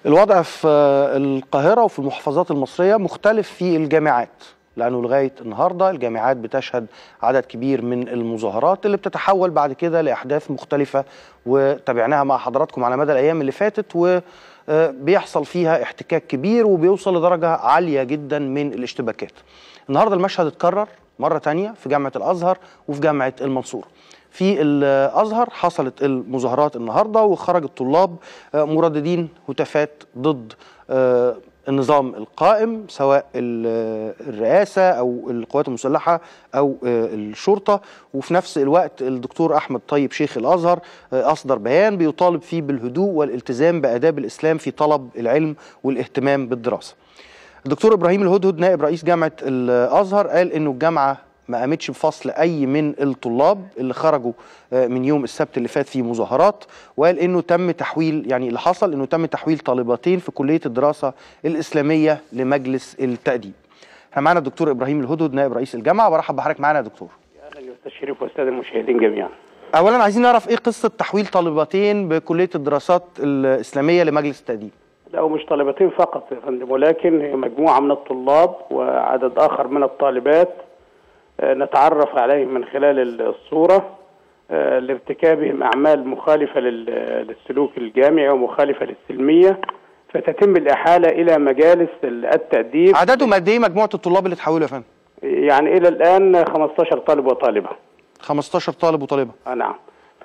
الوضع في القاهرة وفي المحافظات المصرية مختلف في الجامعات لأنه لغاية النهاردة الجامعات بتشهد عدد كبير من المظاهرات اللي بتتحول بعد كده لأحداث مختلفة وتابعناها مع حضراتكم على مدى الأيام اللي فاتت وبيحصل فيها احتكاك كبير وبيوصل لدرجة عالية جدا من الاشتباكات النهاردة المشهد اتكرر مرة تانية في جامعة الأزهر وفي جامعة المنصورة في الازهر حصلت المظاهرات النهارده وخرج الطلاب مرددين هتافات ضد النظام القائم سواء الرئاسه او القوات المسلحه او الشرطه وفي نفس الوقت الدكتور احمد طيب شيخ الازهر اصدر بيان بيطالب فيه بالهدوء والالتزام باداب الاسلام في طلب العلم والاهتمام بالدراسه. الدكتور ابراهيم الهدهد نائب رئيس جامعه الازهر قال انه الجامعه ما قامتش بفصل اي من الطلاب اللي خرجوا من يوم السبت اللي فات في مظاهرات وقال انه تم تحويل يعني اللي حصل انه تم تحويل طالبتين في كليه الدراسه الاسلاميه لمجلس التاديب. احنا معانا الدكتور ابراهيم الهدهد نائب رئيس الجامعه برحب بحضرتك معانا يا دكتور. اهلا يا استاذ شريف واستاذ المشاهدين جميعا. اولا عايزين نعرف ايه قصه تحويل طالبتين بكليه الدراسات الاسلاميه لمجلس التاديب. لا ومش طالبتين فقط يا فندم ولكن هي مجموعه من الطلاب وعدد اخر من الطالبات نتعرف عليه من خلال الصورة لارتكابهم أعمال مخالفة للسلوك الجامعي ومخالفة للسلمية فتتم الإحالة إلى مجالس التأديب عددهم قد إيه مجموعة الطلاب اللي اتحولوا يا فندم؟ يعني إلى الآن 15 طالب وطالبة 15 طالب وطالبة آه نعم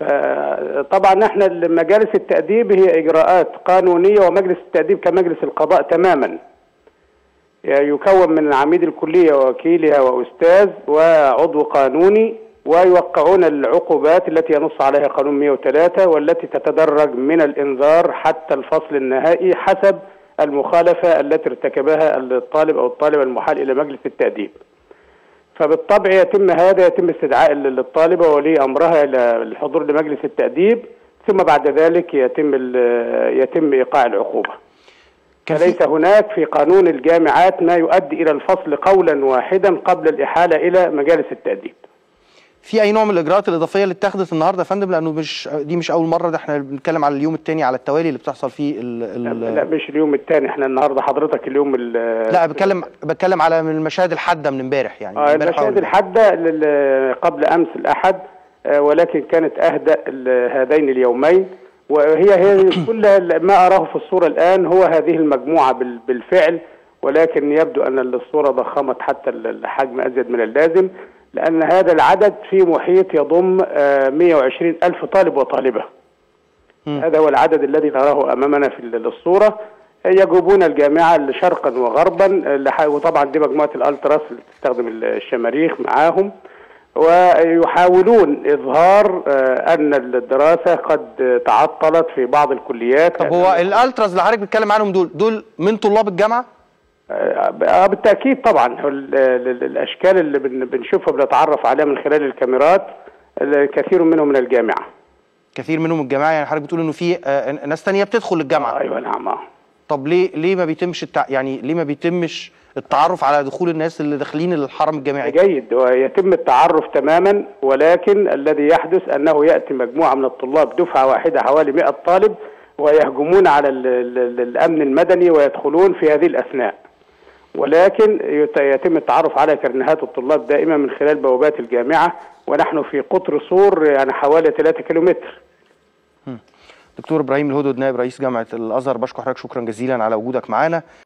طبعا احنا مجالس التأديب هي إجراءات قانونية ومجلس التأديب كمجلس القضاء تماما يكون من عميد الكلية ووكيلها وأستاذ وعضو قانوني ويوقعون العقوبات التي ينص عليها قانون 103 والتي تتدرج من الإنذار حتى الفصل النهائي حسب المخالفة التي ارتكبها الطالب أو الطالبة المحال إلى مجلس التأديب فبالطبع يتم هذا يتم استدعاء للطالبة وولي أمرها إلى الحضور لمجلس التأديب ثم بعد ذلك يتم يتم إيقاع العقوبة فليس هناك في قانون الجامعات ما يؤدي الى الفصل قولا واحدا قبل الاحاله الى مجالس التاديب. في اي نوع من الاجراءات الاضافيه اللي اتخذت النهارده يا فندم لانه مش دي مش اول مره ده احنا بنتكلم على اليوم الثاني على التوالي اللي بتحصل فيه ال ال لا, لا مش اليوم الثاني احنا النهارده حضرتك اليوم لا بتكلم بتكلم على من المشاهد الحاده من امبارح يعني آه المشاهد الحاده قبل امس الاحد آه ولكن كانت اهدأ هذين اليومين وهي هي كل ما أراه في الصورة الآن هو هذه المجموعة بالفعل ولكن يبدو أن الصورة ضخمت حتى الحجم أزيد من اللازم لأن هذا العدد في محيط يضم 120 ألف طالب وطالبة م. هذا هو العدد الذي نراه أمامنا في الصورة يجوبون الجامعة شرقا وغربا وطبعا دي مجموعة الألتراس اللي تستخدم الشماريخ معاهم ويحاولون اظهار ان الدراسه قد تعطلت في بعض الكليات طب هو الالتراز اللي حضرتك بتتكلم عنهم دول دول من طلاب الجامعه؟ بالتاكيد طبعا الاشكال اللي بنشوفها بنتعرف عليها من خلال الكاميرات كثير منهم من الجامعه كثير منهم من الجامعه يعني حضرتك بتقول انه في ناس ثانيه بتدخل الجامعه آه ايوه نعم طب ليه ليه ما بيتمش التع... يعني ليه ما بيتمش التعرف على دخول الناس اللي داخلين الحرم الجامعي جيد ويتم التعرف تماما ولكن الذي يحدث انه ياتي مجموعه من الطلاب دفعه واحده حوالي 100 طالب ويهجمون على ال ال الامن المدني ويدخلون في هذه الاثناء ولكن يتم التعرف على كرنيهات الطلاب دائما من خلال بوابات الجامعه ونحن في قطر سور يعني حوالي 3 كيلومتر دكتور ابراهيم الهدهد نائب رئيس جامعه الازهر بشكر حضرتك شكرا جزيلا على وجودك معانا